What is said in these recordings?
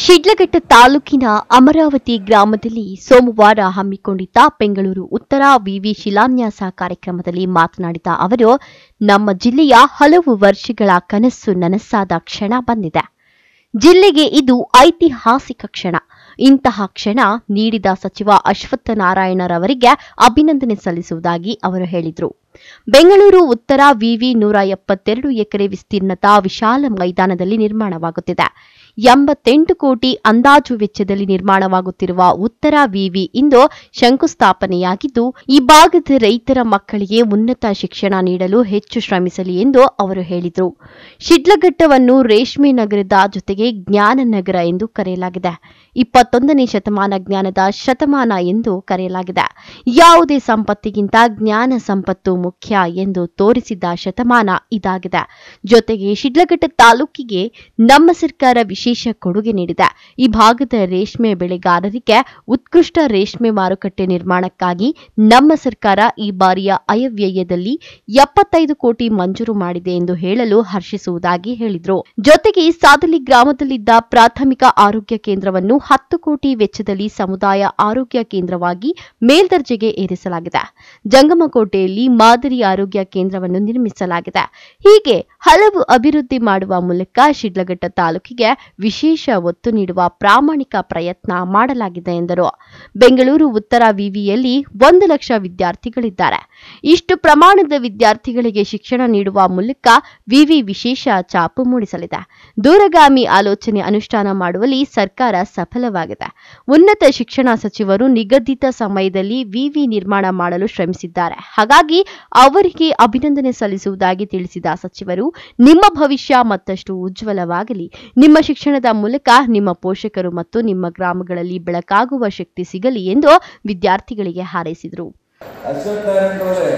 ಶಿಡ್ಲಘಟ್ಟ ತಾಲೂಕಿನ ಅಮರಾವತಿ ಗ್ರಾಮದಲ್ಲಿ ಸೋಮವಾರ ಹಮ್ಮಿಕೊಂಡಿದ್ದ ಬೆಂಗಳೂರು ಉತ್ತರ ವಿವಿ ಶಿಲಾನ್ಯಾಸ ಕಾರ್ಯಕ್ರಮದಲ್ಲಿ ಮಾತನಾಡಿದ ಅವರು ನಮ್ಮ ಜಿಲ್ಲೆಯ ಹಲವು ವರ್ಷಗಳ ಕನಸು ನನಸಾದ ಕ್ಷಣ ಬಂದಿದೆ ಜಿಲ್ಲೆಗೆ ಇದು ಐತಿಹಾಸಿಕ ಕ್ಷಣ ಇಂತಹ ಕ್ಷಣ ನೀಡಿದ ಸಚಿವ ಅಶ್ವತ್ಥ ನಾರಾಯಣರವರಿಗೆ ಅಭಿನಂದನೆ ಸಲ್ಲಿಸುವುದಾಗಿ ಅವರು ಹೇಳಿದರು ಬೆಂಗಳೂರು ಉತ್ತರ ವಿವಿ ನೂರ ಎಪ್ಪತ್ತೆರಡು ಎಕರೆ ವಿಸ್ತೀರ್ಣದ ವಿಶಾಲ ಮೈದಾನದಲ್ಲಿ ನಿರ್ಮಾಣವಾಗುತ್ತಿದೆ ಎಂಬತ್ತೆಂಟು ಕೋಟಿ ಅಂದಾಜು ವೆಚ್ಚದಲ್ಲಿ ನಿರ್ಮಾಣವಾಗುತ್ತಿರುವ ಉತ್ತರ ವಿವಿ ಇಂದು ಶಂಕುಸ್ಥಾಪನೆಯಾಗಿದ್ದು ಈ ಭಾಗದ ರೈತರ ಮಕ್ಕಳಿಗೆ ಉನ್ನತ ಶಿಕ್ಷಣ ನೀಡಲು ಹೆಚ್ಚು ಶ್ರಮಿಸಲಿ ಎಂದು ಅವರು ಹೇಳಿದರು ಶಿಡ್ಲಘಟ್ಟವನ್ನು ರೇಷ್ಮೆ ನಗರದ ಜೊತೆಗೆ ಜ್ಞಾನ ನಗರ ಎಂದು ಕರೆಯಲಾಗಿದೆ ಇಪ್ಪತ್ತೊಂದನೇ ಶತಮಾನ ಜ್ಞಾನದ ಶತಮಾನ ಎಂದು ಕರೆಯಲಾಗಿದೆ ಯಾವುದೇ ಸಂಪತ್ತಿಗಿಂತ ಜ್ಞಾನ ಸಂಪತ್ತು ಮುಖ್ಯ ಎಂದು ತೋರಿಸಿದ ಶತಮಾನ ಇದಾಗಿದೆ ಜೊತೆಗೆ ಶಿಡ್ಲಘಟ್ಟ ತಾಲೂಕಿಗೆ ನಮ್ಮ ಸರ್ಕಾರ ವಿಶೇಷ ಕೊಡುಗೆ ನೀಡಿದೆ ಈ ಭಾಗದ ರೇಷ್ಮೆ ಬೆಳೆಗಾರರಿಗೆ ಉತ್ಕೃಷ್ಟ ರೇಷ್ಮೆ ಮಾರುಕಟ್ಟೆ ನಿರ್ಮಾಣಕ್ಕಾಗಿ ನಮ್ಮ ಸರ್ಕಾರ ಈ ಬಾರಿಯ ಅಯವ್ಯಯದಲ್ಲಿ ಎಪ್ಪತ್ತೈದು ಕೋಟಿ ಮಂಜೂರು ಮಾಡಿದೆ ಎಂದು ಹೇಳಲು ಹರ್ಷಿಸುವುದಾಗಿ ಹೇಳಿದರು ಜೊತೆಗೆ ಸಾದಲಿ ಗ್ರಾಮದಲ್ಲಿದ್ದ ಪ್ರಾಥಮಿಕ ಆರೋಗ್ಯ ಕೇಂದ್ರವನ್ನು ಹತ್ತು ಕೋಟಿ ವೆಚ್ಚದಲ್ಲಿ ಸಮುದಾಯ ಆರೋಗ್ಯ ಕೇಂದ್ರವಾಗಿ ಮೇಲ್ದರ್ಜೆಗೆ ಏರಿಸಲಾಗಿದೆ ಜಂಗಮಕೋಟೆಯಲ್ಲಿ ಮಾದರಿ ಆರೋಗ್ಯ ಕೇಂದ್ರವನ್ನು ನಿರ್ಮಿಸಲಾಗಿದೆ ಹೀಗೆ ಹಲವು ಅಭಿವೃದ್ಧಿ ಮಾಡುವ ಮೂಲಕ ಶಿಡ್ಲಘಟ್ಟ ತಾಲೂಕಿಗೆ ವಿಶೇಷ ಒತ್ತು ನೀಡುವ ಪ್ರಾಮಾಣಿಕ ಪ್ರಯತ್ನ ಮಾಡಲಾಗಿದೆ ಎಂದರು ಬೆಂಗಳೂರು ಉತ್ತರ ವಿವಿಯಲ್ಲಿ ಒಂದು ಲಕ್ಷ ವಿದ್ಯಾರ್ಥಿಗಳಿದ್ದಾರೆ ಇಷ್ಟು ಪ್ರಮಾಣದ ವಿದ್ಯಾರ್ಥಿಗಳಿಗೆ ಶಿಕ್ಷಣ ನೀಡುವ ಮೂಲಕ ವಿವಿ ವಿಶೇಷ ಛಾಪು ಮೂಡಿಸಲಿದೆ ದೂರಗಾಮಿ ಆಲೋಚನೆ ಅನುಷ್ಠಾನ ಮಾಡುವಲ್ಲಿ ಸರ್ಕಾರ ಸಫಲವಾಗಿದೆ ಉನ್ನತ ಶಿಕ್ಷಣ ಸಚಿವರು ನಿಗದಿತ ಸಮಯದಲ್ಲಿ ವಿವಿ ನಿರ್ಮಾಣ ಮಾಡಲು ಶ್ರಮಿಸಿದ್ದಾರೆ ಹಾಗಾಗಿ ಅವರಿಗೆ ಅಭಿನಂದನೆ ಸಲ್ಲಿಸುವುದಾಗಿ ತಿಳಿಸಿದ ಸಚಿವರು ನಿಮ್ಮ ಭವಿಷ್ಯ ಮತ್ತಷ್ಟು ಉಜ್ವಲವಾಗಲಿ ನಿಮ್ಮ ಶಿಕ್ಷಣದ ಮೂಲಕ ನಿಮ್ಮ ಪೋಷಕರು ಮತ್ತು ನಿಮ್ಮ ಗ್ರಾಮಗಳಲ್ಲಿ ಬೆಳಕಾಗುವ ಶಕ್ತಿ ಸಿಗಲಿ ಎಂದು ವಿದ್ಯಾರ್ಥಿಗಳಿಗೆ ಹಾರೈಸಿದರು ಅಶ್ವಥ್ ನಾರಾಯಣರವರೇ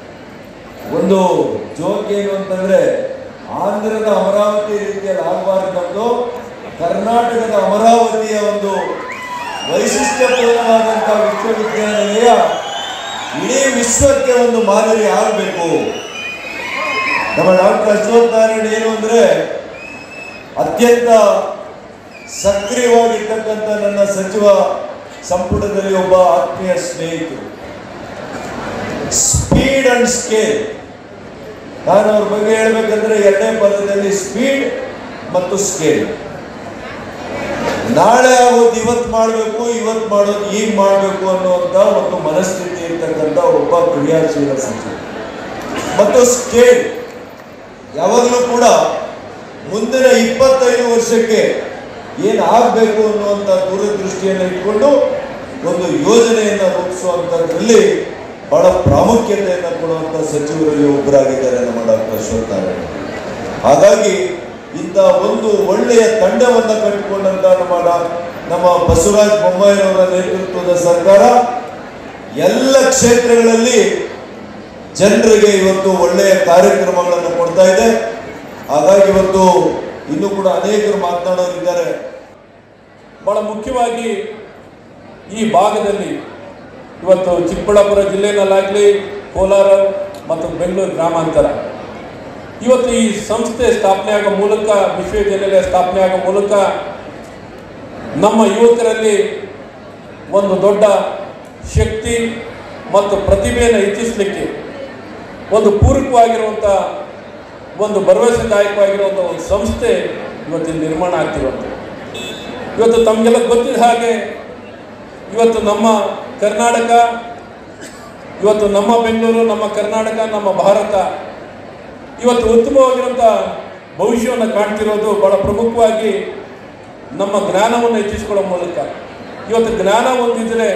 ಒಂದು ಜೋಕ್ ಏನು ಅಂತಂದ್ರೆ ಆಂಧ್ರದ ಅಮರಾವತಿ ರೀತಿಯಲ್ಲಿ ಆಗಬಾರ್ದು ನಮ್ದು ಕರ್ನಾಟಕದ ಅಮರಾವತಿಯ ಒಂದು ವೈಶಿಷ್ಟ್ಯಪೂರ್ಣವಾದಂಥ ವಿಶ್ವವಿದ್ಯಾನಿಲಯ ಇಡೀ ವಿಶ್ವಕ್ಕೆ ಒಂದು ಮಾದರಿ ಆಗಬೇಕು ನಮ್ಮ ಡಾಕ್ಟರ್ ಅಶ್ವಥ್ ನಾರಾಯಣ ಏನು ಅಂದ್ರೆ ಅತ್ಯಂತ ಸಕ್ರಿಯವಾಗಿರ್ತಕ್ಕಂಥ ನನ್ನ ಸಚಿವ ಸಂಪುಟದಲ್ಲಿ ಒಬ್ಬ ಆತ್ಮೀಯ ಸ್ನೇಹಿತರು ಸ್ಪೀಡ್ ಅಂಡ್ ಸ್ಕೇಲ್ ನಾನು ಅವ್ರ ಬಗ್ಗೆ ಹೇಳ್ಬೇಕಂದ್ರೆ ಎರಡನೇ ಪದದಲ್ಲಿ ಸ್ಪೀಡ್ ಮತ್ತು ಸ್ಕೇಲ್ ನಾಳೆ ಆಗೋದು ಇವತ್ತು ಮಾಡಬೇಕು ಇವತ್ತು ಮಾಡೋದು ಈಗ ಮಾಡಬೇಕು ಅನ್ನುವಂಥ ಒಂದು ಮನಸ್ಥಿತಿ ಇರ್ತಕ್ಕಂಥ ಒಬ್ಬ ಕ್ರಿಯಾಶೀಲ ಸಚಿವ ಮತ್ತು ಸ್ಕೇಲ್ ಯಾವಾಗಲೂ ಕೂಡ ಮುಂದಿನ ಇಪ್ಪತ್ತೈದು ವರ್ಷಕ್ಕೆ ಏನು ಆಗಬೇಕು ಅನ್ನುವಂಥ ದೂರದೃಷ್ಟಿಯನ್ನು ಇಟ್ಕೊಂಡು ಒಂದು ಯೋಜನೆಯನ್ನು ರೂಪಿಸುವಂಥದ್ರಲ್ಲಿ ಬಹಳ ಪ್ರಾಮುಖ್ಯತೆಯನ್ನು ಕೊಡುವಂಥ ಸಚಿವರಲ್ಲಿ ಒಬ್ಬರಾಗಿದ್ದಾರೆ ನಮ್ಮ ಡಾಕ್ಟರ್ ಅಶ್ವಥ್ ನಾರಾಯಣ ಹಾಗಾಗಿ ಇಂಥ ಒಂದು ಒಳ್ಳೆಯ ತಂಡವನ್ನು ಕಟ್ಟಿಕೊಂಡಂತ ನಮ್ಮ ಡಾ- ನಮ್ಮ ಬಸವರಾಜ ಬೊಮ್ಮಾಯಿರವರ ನೇತೃತ್ವದ ಸರ್ಕಾರ ಎಲ್ಲ ಕ್ಷೇತ್ರಗಳಲ್ಲಿ ಜನರಿಗೆ ಇವತ್ತು ಒಳ್ಳೆಯ ಕಾರ್ಯಕ್ರಮಗಳನ್ನು ಕೊಡ್ತಾ ಇದೆ ಹಾಗಾಗಿ ಇವತ್ತು ಇನ್ನೂ ಕೂಡ ಅನೇಕರು ಮಾತನಾಡೋರಿದ್ದಾರೆ ಬಹಳ ಮುಖ್ಯವಾಗಿ ಈ ಭಾಗದಲ್ಲಿ ಇವತ್ತು ಚಿಕ್ಕಬಳ್ಳಾಪುರ ಜಿಲ್ಲೆಯಲ್ಲಾಗಲಿ ಕೋಲಾರ ಮತ್ತು ಬೆಂಗಳೂರು ಗ್ರಾಮಾಂತರ ಇವತ್ತು ಈ ಸಂಸ್ಥೆ ಸ್ಥಾಪನೆ ಆಗೋ ಮೂಲಕ ವಿಶ್ವವಿದ್ಯಾನಿಲಯ ಸ್ಥಾಪನೆ ಆಗೋ ಮೂಲಕ ನಮ್ಮ ಯುವಕರಲ್ಲಿ ಒಂದು ದೊಡ್ಡ ಶಕ್ತಿ ಮತ್ತು ಪ್ರತಿಭೆಯನ್ನು ಹೆಚ್ಚಿಸಲಿಕ್ಕೆ ಒಂದು ಪೂರಕವಾಗಿರುವಂಥ ಒಂದು ಭರವಸೆದಾಯಕವಾಗಿರುವಂಥ ಒಂದು ಸಂಸ್ಥೆ ಇವತ್ತಿನ ನಿರ್ಮಾಣ ಆಗ್ತಿರುವಂಥದ್ದು ಇವತ್ತು ತಮಗೆಲ್ಲ ಗೊತ್ತಿದ್ದ ಹಾಗೆ ಇವತ್ತು ನಮ್ಮ ಕರ್ನಾಟಕ ಇವತ್ತು ನಮ್ಮ ಬೆಂಗಳೂರು ನಮ್ಮ ಕರ್ನಾಟಕ ನಮ್ಮ ಭಾರತ ಇವತ್ತು ಉತ್ತಮವಾಗಿರುವಂಥ ಭವಿಷ್ಯವನ್ನು ಕಾಣ್ತಿರೋದು ಬಹಳ ಪ್ರಮುಖವಾಗಿ ನಮ್ಮ ಜ್ಞಾನವನ್ನು ಹೆಚ್ಚಿಸಿಕೊಳ್ಳೋ ಮೂಲಕ ಇವತ್ತು ಜ್ಞಾನ ಹೊಂದಿದ್ರೆ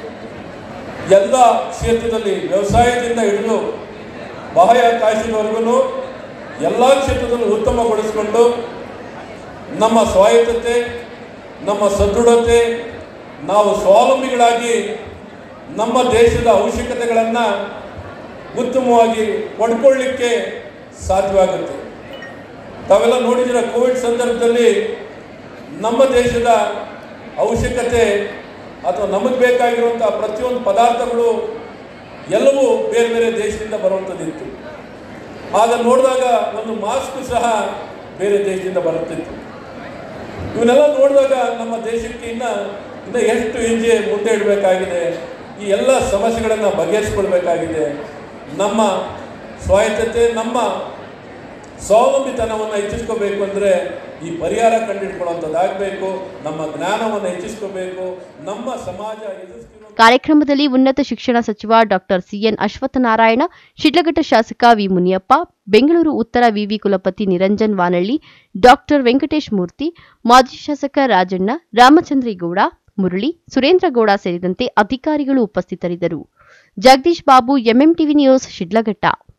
ಎಲ್ಲ ಕ್ಷೇತ್ರದಲ್ಲಿ ವ್ಯವಸಾಯದಿಂದ ಹಿಡಿದು ಬಾಹ್ಯಾಕಾಶದವರೆಗೂ ಎಲ್ಲ ಕ್ಷೇತ್ರದಲ್ಲೂ ಉತ್ತಮಗೊಳಿಸಿಕೊಂಡು ನಮ್ಮ ಸ್ವಾಯತ್ತತೆ ನಮ್ಮ ಸದೃಢತೆ ನಾವು ಸ್ವಾವಲಂಬಿಗಳಾಗಿ ನಮ್ಮ ದೇಶದ ಅವಶ್ಯಕತೆಗಳನ್ನು ಉತ್ತಮವಾಗಿ ಪಡ್ಕೊಳ್ಳಿಕ್ಕೆ ಸಾಧ್ಯವಾಗುತ್ತೆ ತಾವೆಲ್ಲ ನೋಡಿದಿರ ಕೋವಿಡ್ ಸಂದರ್ಭದಲ್ಲಿ ನಮ್ಮ ದೇಶದ ಅವಶ್ಯಕತೆ ಅಥವಾ ನಮಗೆ ಬೇಕಾಗಿರುವಂಥ ಪ್ರತಿಯೊಂದು ಪದಾರ್ಥಗಳು ಎಲ್ಲವೂ ಬೇರೆ ಬೇರೆ ದೇಶದಿಂದ ಬರುವಂಥದ್ದಿತ್ತು ಆಗ ನೋಡಿದಾಗ ಒಂದು ಮಾಸ್ಕ್ ಸಹ ಬೇರೆ ದೇಶದಿಂದ ಬರುತ್ತಿತ್ತು ಇವನ್ನೆಲ್ಲ ನೋಡಿದಾಗ ನಮ್ಮ ದೇಶಕ್ಕೆ ಇನ್ನ ಇನ್ನ ಎಷ್ಟು ಹೆಜ್ಜೆ ಮುಂದೆ ಇಡಬೇಕಾಗಿದೆ ಈ ಎಲ್ಲ ಸಮಸ್ಯೆಗಳನ್ನು ಬಗೆಹರಿಸ್ಕೊಳ್ಬೇಕಾಗಿದೆ ನಮ್ಮ ಸ್ವಾಯತ್ತತೆ ನಮ್ಮ ಸ್ವಾವಲಂಬಿತನವನ್ನು ಹೆಚ್ಚಿಸ್ಕೋಬೇಕು ಅಂದರೆ ಈ ಪರಿಹಾರ ಕಂಡುಹಿಡ್ಕೊಳ್ಳೋಂಥದ್ದಾಗಬೇಕು ನಮ್ಮ ಜ್ಞಾನವನ್ನು ಹೆಚ್ಚಿಸ್ಕೋಬೇಕು ನಮ್ಮ ಸಮಾಜ ಎದುರಿಸ್ತಿರೋ ಕಾರ್ಯಕ್ರಮದಲ್ಲಿ ಉನ್ನತ ಶಿಕ್ಷಣ ಸಚಿವ ಡಾಕ್ಟರ್ ಸಿಎನ್ ಅಶ್ವತ್ಥನಾರಾಯಣ ಶಿಡ್ಲಘಟ್ಟ ಶಾಸಕ ವಿ ಮುನಿಯಪ್ಪ ಬೆಂಗಳೂರು ಉತ್ತರ ವಿವಿ ಕುಲಪತಿ ನಿರಂಜನ್ ವಾನಳ್ಳಿ ಡಾಕ್ಟರ್ ವೆಂಕಟೇಶ್ ಮೂರ್ತಿ ಮಾಜಿ ಶಾಸಕ ರಾಜಣ್ಣ ರಾಮಚಂದ್ರೇಗೌಡ ಮುರಳಿ ಸುರೇಂದ್ರಗೌಡ ಸೇರಿದಂತೆ ಅಧಿಕಾರಿಗಳು ಉಪಸ್ಥಿತರಿದ್ದರು ಜಗದೀಶ್ ಬಾಬು ಎಂಎಂಟಿವಿ ನ್ಯೂಸ್ ಶಿಡ್ಲಘಟ್ಟ